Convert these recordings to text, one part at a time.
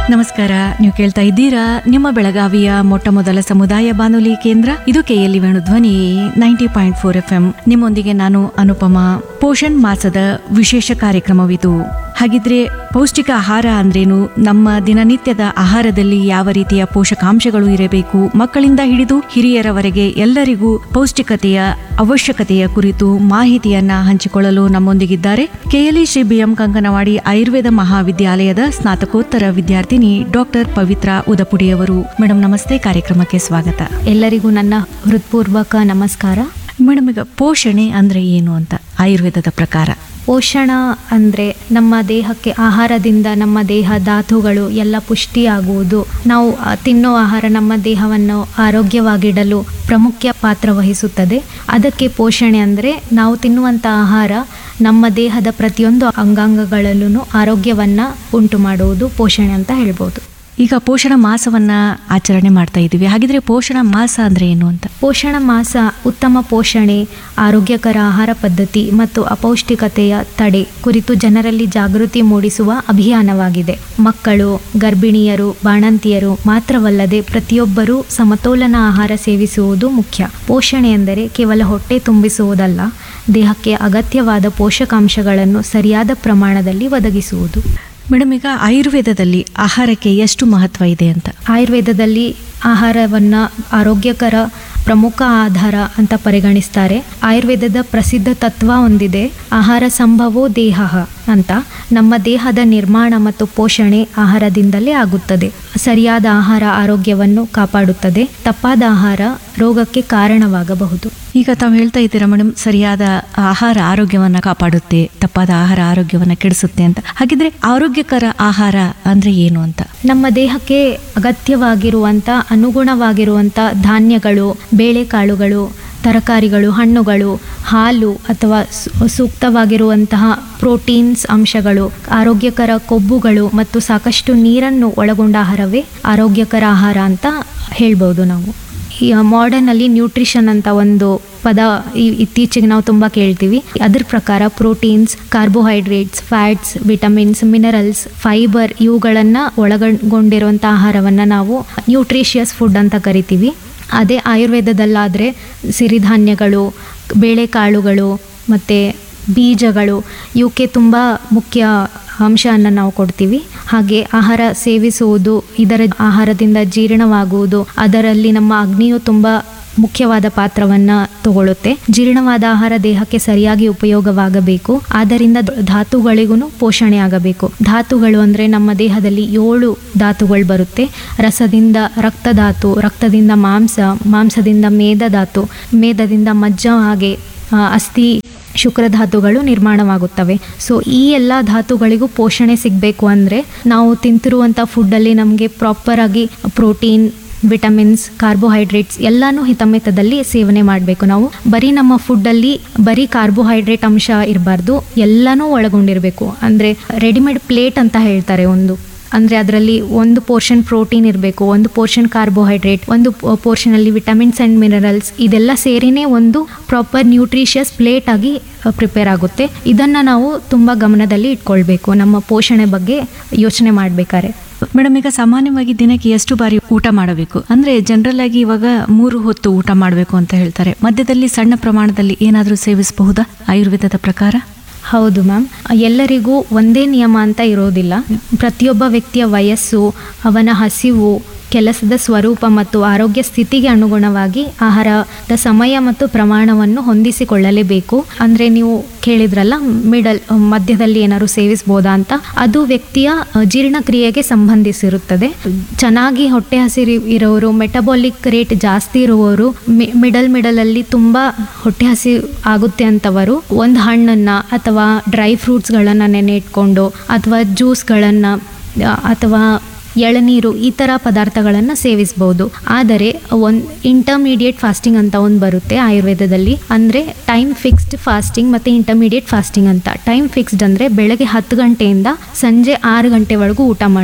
ನಮಸ್ಕಾರ ನೀವು ಕೇಳ್ತಾ ಇದ್ದೀರಾ ನಿಮ್ಮ ಬೆಳಗಾವಿಯ ಮೊಟ್ಟ ಮೊದಲ ಸಮುದಾಯ ಬಾನುಲಿ ಕೇಂದ್ರ ಇದು K L E Venu Dhwani ninety point four F M ನಿಮ್ಮೊಂದಿಗೆ ನಾನು ಅನುಪಮ ಪೋಷಣ್ ಮಾಸದ ವಿಶೇಷ ಕಾರ್ಯಕ್ರಮವಿದು ಹಾಗಿದ್ರೆ ಪೌಷ್ಟಿಕ ಆಹಾರ ಅಂದ್ರೇನು ನಮ್ಮ ದಿನನಿತ್ಯದ ಆಹಾರದಲ್ಲಿ ಯಾವ ರೀತಿಯ ಪೋಷಕಾಂಶಗಳು ಇರಬೇಕು ಮಕ್ಕಳಿಂದ ಹಿಡಿದು ಹಿರಿಯರವರೆಗೆ ಎಲ್ಲರಿಗೂ ಪೌಷ್ಟಿಕತೆಯ ಅವಶ್ಯಕತೆಯ ಕುರಿತು ಮಾಹಿತಿಯನ್ನ ಹಂಚಿಕೊಳ್ಳಲು ನಮ್ಮೊಂದಿಗಿದ್ದಾರೆ ಕೆಎಲ್ಇ ಶ್ರೀ ಬಿಎಂ ಕಂಕನವಾಡಿ ಆಯುರ್ವೇದ ಮಹಾವಿದ್ಯಾಲಯದ ಸ್ನಾತಕೋತ್ತರ ವಿದ್ಯಾರ್ಥಿನಿ ಡಾಕ್ಟರ್ ಪವಿತ್ರ ಉದಪುಡಿಯವರು ಮೇಡಮ್ ನಮಸ್ತೆ ಕಾರ್ಯಕ್ರಮಕ್ಕೆ ಸ್ವಾಗತ ಎಲ್ಲರಿಗೂ ನನ್ನ ಹೃತ್ಪೂರ್ವಕ ನಮಸ್ಕಾರ ಮೇಡಮ್ ಈಗ ಪೋಷಣೆ ಅಂದ್ರೆ ಏನು ಅಂತ ಆಯುರ್ವೇದದ ಪ್ರಕಾರ ಪೋಷಣ ಅಂದರೆ ನಮ್ಮ ದೇಹಕ್ಕೆ ಆಹಾರದಿಂದ ನಮ್ಮ ದೇಹ ಧಾತುಗಳು ಎಲ್ಲ ಪುಷ್ಟಿಯಾಗುವುದು ನಾವು ಆ, ತಿನ್ನೋ ಆಹಾರ ನಮ್ಮ ದೇಹವನ್ನು ಆರೋಗ್ಯವಾಗಿಡಲು ಪ್ರಮುಖ ಪಾತ್ರ ವಹಿಸುತ್ತದೆ ಅದಕ್ಕೆ ಪೋಷಣೆ ಅಂದರೆ ನಾವು ತಿನ್ನುವಂಥ ಆಹಾರ ನಮ್ಮ ದೇಹದ ಪ್ರತಿಯೊಂದು ಅಂಗಾಂಗಗಳಲ್ಲೂ ಆರೋಗ್ಯವನ್ನು ಉಂಟು ಮಾಡುವುದು ಪೋಷಣೆ ಅಂತ ಹೇಳ್ಬೋದು ಈಗ ಪೋಷಣ ಮಾಸವನ್ನ ಆಚರಣೆ ಮಾಡ್ತಾ ಇದ್ದೀವಿ ಹಾಗಿದ್ರೆ ಪೋಷಣ ಮಾಸ ಅಂದ್ರೆ ಏನು ಅಂತ ಪೋಷಣ ಮಾಸ ಉತ್ತಮ ಪೋಷಣೆ ಆರೋಗ್ಯಕರ ಆಹಾರ ಪದ್ಧತಿ ಮತ್ತು ಅಪೌಷ್ಟಿಕತೆಯ ತಡೆ ಕುರಿತು ಜನರಲ್ಲಿ ಜಾಗೃತಿ ಮೂಡಿಸುವ ಅಭಿಯಾನವಾಗಿದೆ ಮಕ್ಕಳು ಗರ್ಭಿಣಿಯರು ಬಾಣಂತಿಯರು ಮಾತ್ರವಲ್ಲದೆ ಪ್ರತಿಯೊಬ್ಬರೂ ಸಮತೋಲನ ಆಹಾರ ಸೇವಿಸುವುದು ಮುಖ್ಯ ಪೋಷಣೆ ಎಂದರೆ ಕೇವಲ ಹೊಟ್ಟೆ ತುಂಬಿಸುವುದಲ್ಲ ದೇಹಕ್ಕೆ ಅಗತ್ಯವಾದ ಪೋಷಕಾಂಶಗಳನ್ನು ಸರಿಯಾದ ಪ್ರಮಾಣದಲ್ಲಿ ಒದಗಿಸುವುದು ಮೇಡಮ್ ಈಗ ಆಯುರ್ವೇದದಲ್ಲಿ ಆಹಾರಕ್ಕೆ ಎಷ್ಟು ಮಹತ್ವ ಇದೆ ಅಂತ ಆಯುರ್ವೇದದಲ್ಲಿ ಆಹಾರವನ್ನು ಆರೋಗ್ಯಕರ ಪ್ರಮುಖ ಆಧಾರ ಅಂತ ಪರಿಗಣಿಸ್ತಾರೆ ಆಯುರ್ವೇದದ ಪ್ರಸಿದ್ಧ ತತ್ವ ಒಂದಿದೆ ಆಹಾರ ಸಂಭವೋ ದೇಹ ಅಂತ ನಮ್ಮ ದೇಹದ ನಿರ್ಮಾಣ ಮತ್ತು ಪೋಷಣೆ ಆಹಾರದಿಂದಲೇ ಆಗುತ್ತದೆ ಸರಿಯಾದ ಆಹಾರ ಆರೋಗ್ಯವನ್ನು ಕಾಪಾಡುತ್ತದೆ ತಪ್ಪಾದ ಆಹಾರ ರೋಗಕ್ಕೆ ಕಾರಣವಾಗಬಹುದು ಈಗ ತಾವು ಹೇಳ್ತಾ ಇದ್ದೀರಾ ಮೇಡಮ್ ಸರಿಯಾದ ಆಹಾರ ಆರೋಗ್ಯವನ್ನ ಕಾಪಾಡುತ್ತೆ ತಪ್ಪಾದ ಆಹಾರ ಆರೋಗ್ಯವನ್ನ ಕೆಡಿಸುತ್ತೆ ಅಂತ ಹಾಗಿದ್ರೆ ಆರೋಗ್ಯಕರ ಆಹಾರ ಅಂದ್ರೆ ಏನು ಅಂತ ನಮ್ಮ ದೇಹಕ್ಕೆ ಅಗತ್ಯವಾಗಿರುವಂಥ ಅನುಗುಣವಾಗಿರುವಂಥ ಧಾನ್ಯಗಳು ಬೇಳೆಕಾಳುಗಳು ತರಕಾರಿಗಳು ಹಣ್ಣುಗಳು ಹಾಲು ಅಥವಾ ಸು- ಸೂಕ್ತವಾಗಿರುವಂತಹ ಪ್ರೋಟೀನ್ಸ್ ಅಂಶಗಳು ಆರೋಗ್ಯಕರ ಕೊಬ್ಬುಗಳು ಮತ್ತು ಸಾಕಷ್ಟು ನೀರನ್ನು ಒಳಗೊಂಡ ಆಹಾರವೇ ಆರೋಗ್ಯಕರ ಆಹಾರ ಅಂತ ಹೇಳ್ಬೋದು ನಾವು ಈ ಮಾಡರ್ನಲ್ಲಿ ನ್ಯೂಟ್ರಿಷನ್ ಅಂತ ಒಂದು ಪದ ಈ- ಇತ್ತೀಚೆಗೆ ನಾವು ತುಂಬ ಕೇಳ್ತೀವಿ ಅದ್ರ ಪ್ರಕಾರ proteins carbohydrates fats vitamins minerals fibre ಇವುಗಳನ್ನು ಒಳಗೊಂಡಿರುವಂಥ ಆಹಾರವನ್ನು ನಾವು ನ್ಯೂಟ್ರಿಷಿಯಸ್ ಫುಡ್ ಅಂತ ಕರಿತೀವಿ ಅದೇ ಆಯುರ್ವೇದದಲ್ಲಾದರೆ ಸಿರಿಧಾನ್ಯಗಳು ಬೇಳೆಕಾಳುಗಳು ಮತ್ತು ಬೀಜಗಳು ಇವಕ್ಕೆ ತುಂಬ ಮುಖ್ಯ ಅಂಶವನ್ನು ನಾವು ಕೊಡ್ತೀವಿ ಹಾಗೆ ಆಹಾರ ಸೇವಿಸುವುದು ಇದರ ಆಹಾರದಿಂದ ಜೀರ್ಣವಾಗುವುದು ಅದರಲ್ಲಿ ನಮ್ಮ ಅಗ್ನಿಯು ತುಂಬ ಮುಖ್ಯವಾದ ಪಾತ್ರವನ್ನು ತಗೊಳ್ಳುತ್ತೆ ಜೀರ್ಣವಾದ ಆಹಾರ ದೇಹಕ್ಕೆ ಸರಿಯಾಗಿ ಉಪಯೋಗವಾಗಬೇಕು ಆದ್ದರಿಂದ ಧಾತುಗಳಿಗೂ ಪೋಷಣೆ ಆಗಬೇಕು ಧಾತುಗಳು ಅಂದರೆ ನಮ್ಮ ದೇಹದಲ್ಲಿ ಏಳು ಧಾತುಗಳು ಬರುತ್ತೆ ರಸದಿಂದ ರಕ್ತಧಾತು ರಕ್ತದಿಂದ ಮಾಂಸ ಮಾಂಸದಿಂದ ಮೇದಧಾತು ಮೇದದಿಂದ ಮಜ್ಜ ಹಾಗೆ ಆ, ಅಸ್ಥಿ ಶುಕ್ರಧಾತುಗಳು ನಿರ್ಮಾಣವಾಗುತ್ತವೆ ಸೊ ಈ ಎಲ್ಲ ಧಾತುಗಳಿಗೂ ಪೋಷಣೆ ಸಿಗಬೇಕು ಅಂದರೆ ನಾವು ತಿಂತಿರುವಂಥ ಫುಡ್ಡಲ್ಲಿ ನಮಗೆ ಪ್ರಾಪರಾಗಿ ಪ್ರೋಟೀನ್ ವಿಟಮಿನ್ಸ್ ಕಾರ್ಬೋಹೈಡ್ರೇಟ್ಸ್ ಎಲ್ಲಾನು ಹಿತಮಿತದಲ್ಲಿ ಸೇವನೆ ಮಾಡಬೇಕು ನಾವು ಬರೀ ನಮ್ಮ ಫುಡ್ಡಲ್ಲಿ ಬರೀ ಕಾರ್ಬೋಹೈಡ್ರೇಟ್ ಅಂಶ ಇರಬಾರ್ದು ಎಲ್ಲನೂ ಒಳಗೊಂಡಿರಬೇಕು ಅಂದರೆ ರೆಡಿಮೇಡ್ ಪ್ಲೇಟ್ ಅಂತ ಹೇಳ್ತಾರೆ ಒಂದು ಅಂದರೆ ಅದರಲ್ಲಿ ಒಂದು ಪೋರ್ಷನ್ ಪ್ರೋಟೀನ್ ಇರಬೇಕು ಒಂದು ಪೋರ್ಷನ್ ಕಾರ್ಬೋಹೈಡ್ರೇಟ್ ಒಂದು ಪೋರ್ಷನಲ್ಲಿ ವಿಟಮಿನ್ಸ್ ಆ್ಯಂಡ್ ಮಿನರಲ್ಸ್ ಇದೆಲ್ಲ ಸೇರಿನೇ ಒಂದು ಪ್ರಾಪರ್ ನ್ಯೂಟ್ರಿಷಿಯಸ್ ಪ್ಲೇಟ್ ಆಗಿ ಪ್ರಿಪೇರ್ ಆಗುತ್ತೆ ಇದನ್ನು ನಾವು ತುಂಬ ಗಮನದಲ್ಲಿ ಇಟ್ಕೊಳ್ಬೇಕು ನಮ್ಮ ಪೋಷಣೆ ಬಗ್ಗೆ ಯೋಚನೆ ಮಾಡಬೇಕಾದ್ರೆ ಮೇಡಮ್ ಈಗ ಸಾಮಾನ್ಯವಾಗಿ ದಿನಕ್ಕೆ ಎಷ್ಟು ಬಾರಿ ಊಟ ಮಾಡಬೇಕು ಅಂದ್ರೆ ಜನರಲ್ ಆಗಿ ಇವಾಗ ಮೂರು ಹೊತ್ತು ಊಟ ಮಾಡಬೇಕು ಅಂತ ಹೇಳ್ತಾರೆ ಮಧ್ಯದಲ್ಲಿ ಸಣ್ಣ ಪ್ರಮಾಣದಲ್ಲಿ ಏನಾದರೂ ಸೇವಿಸಬಹುದಾ ಆಯುರ್ವೇದದ ಪ್ರಕಾರ ಹೌದು ಮ್ಯಾಮ್ ಎಲ್ಲರಿಗೂ ಒಂದೇ ನಿಯಮ ಅಂತ ಇರೋದಿಲ್ಲ ಪ್ರತಿಯೊಬ್ಬ ವ್ಯಕ್ತಿಯ ವಯಸ್ಸು ಅವನ ಹಸಿವು ಕೆಲಸದ ಸ್ವರೂಪ ಮತ್ತು ಆರೋಗ್ಯ ಸ್ಥಿತಿಗೆ ಅನುಗುಣವಾಗಿ ಆಹಾರದ ಸಮಯ ಮತ್ತು ಪ್ರಮಾಣವನ್ನು ಹೊಂದಿಸಿಕೊಳ್ಳಲೇಬೇಕು ಅಂದರೆ ನೀವು ಕೇಳಿದ್ರಲ್ಲ ಮಿಡಲ್ ಮಧ್ಯದಲ್ಲಿ ಏನಾದ್ರು ಸೇವಿಸ್ಬೋದಾ ಅಂತ ಅದು ವ್ಯಕ್ತಿಯ ಅ, ಜೀರ್ಣಕ್ರಿಯೆಗೆ ಸಂಬಂಧಿಸಿರುತ್ತದೆ ಚೆನ್ನಾಗಿ ಹೊಟ್ಟೆ ಹಸಿರು ಇರೋರು ಮೆಟಬಾಲಿಕ್ ರೇಟ್ ಜಾಸ್ತಿ ಇರುವವರು ಮಿಡಲ್ ಮಿಡಲಲ್ಲಿ ತುಂಬ ಹೊಟ್ಟೆ ಹಸಿ ಆಗುತ್ತೆ ಅಂತವರು ಒಂದು ಹಣ್ಣನ್ನು ಅಥವಾ ಡ್ರೈ ಫ್ರೂಟ್ಸ್ಗಳನ್ನು ನೆನೆ ಇಟ್ಕೊಂಡು ಅಥವಾ ಜ್ಯೂಸ್ಗಳನ್ನು ಅಥವಾ ಎಳನೀರು ಈ ಥರ ಪದಾರ್ಥಗಳನ್ನು ಸೇವಿಸ್ಬೋದು ಆದರೆ ಒಂದು ಇಂಟರ್ಮೀಡಿಯೇಟ್ ಫಾಸ್ಟಿಂಗ್ ಅಂತ ಒಂದು ಬರುತ್ತೆ ಆಯುರ್ವೇದದಲ್ಲಿ ಅಂದರೆ ಟೈಮ್ ಫಿಕ್ಸ್ಡ್ ಫಾಸ್ಟಿಂಗ್ ಮತ್ತು ಇಂಟರ್ಮೀಡಿಯೇಟ್ ಫಾಸ್ಟಿಂಗ್ ಅಂತ ಟೈಮ್ ಫಿಕ್ಸ್ಡ್ ಅಂದರೆ ಬೆಳಗ್ಗೆ ಹತ್ತು ಗಂಟೆಯಿಂದ ಸಂಜೆ ಆರು ಗಂಟೆವರೆಗೂ ಊಟ ಮಾಡೋದು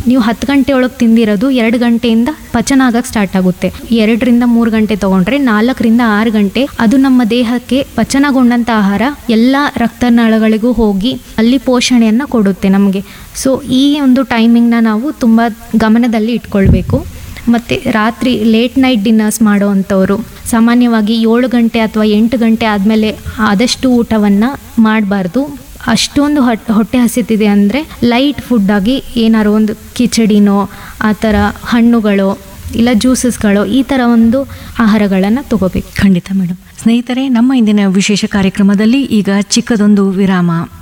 ನೀವು ಹತ್ತು ಗಂಟೆ ಒಳಗೆ ತಿಂದಿರೋದು ಎರಡು ಗಂಟೆಯಿಂದ ಪಚನ ಆಗಕ್ಕೆ ಸ್ಟಾರ್ಟ್ ಆಗುತ್ತೆ ಎರಡರಿಂದ ಮೂರು ಗಂಟೆ ತಗೊಂಡ್ರೆ ನಾಲ್ಕರಿಂದ ಆರು ಗಂಟೆ ಅದು ನಮ್ಮ ದೇಹಕ್ಕೆ ಪಚನಗೊಂಡಂಥ ಆಹಾರ ಎಲ್ಲ ರಕ್ತನಾಳಗಳಿಗೂ ಹೋಗಿ ಅಲ್ಲಿ ಪೋಷಣೆಯನ್ನು ಕೊಡುತ್ತೆ ನಮಗೆ ಸೊ ಈ ಒಂದು ಟೈಮಿಂಗ್ನ ನಾವು ತುಂಬ ಗಮನದಲ್ಲಿ ಇಟ್ಕೊಳ್ಬೇಕು ಮತ್ತು ರಾತ್ರಿ ಲೇಟ್ ನೈಟ್ ಡಿನ್ನರ್ಸ್ ಮಾಡೋವಂಥವ್ರು ಸಾಮಾನ್ಯವಾಗಿ ಏಳು ಗಂಟೆ ಅಥವಾ ಎಂಟು ಗಂಟೆ ಆದಮೇಲೆ ಆದಷ್ಟು ಊಟವನ್ನು ಮಾಡಬಾರ್ದು ಅಷ್ಟೊಂದು ಹೊಟ್ ಹೊಟ್ಟೆ ಹಸಿತಿದೆ ಅಂದರೆ ಲೈಟ್ ಫುಡ್ಡಾಗಿ ಏನಾರು ಒಂದು ಕಿಚಡಿನೋ ಆ ಥರ ಹಣ್ಣುಗಳು ಇಲ್ಲ ಜ್ಯೂಸಸ್ಗಳು ಈ ಥರ ಒಂದು ಆಹಾರಗಳನ್ನು ತಗೋಬೇಕು ಖಂಡಿತ ಮೇಡಮ್ ಸ್ನೇಹಿತರೆ ನಮ್ಮ ಇಂದಿನ ವಿಶೇಷ ಕಾರ್ಯಕ್ರಮದಲ್ಲಿ ಈಗ ಚಿಕ್ಕದೊಂದು ವಿರಾಮ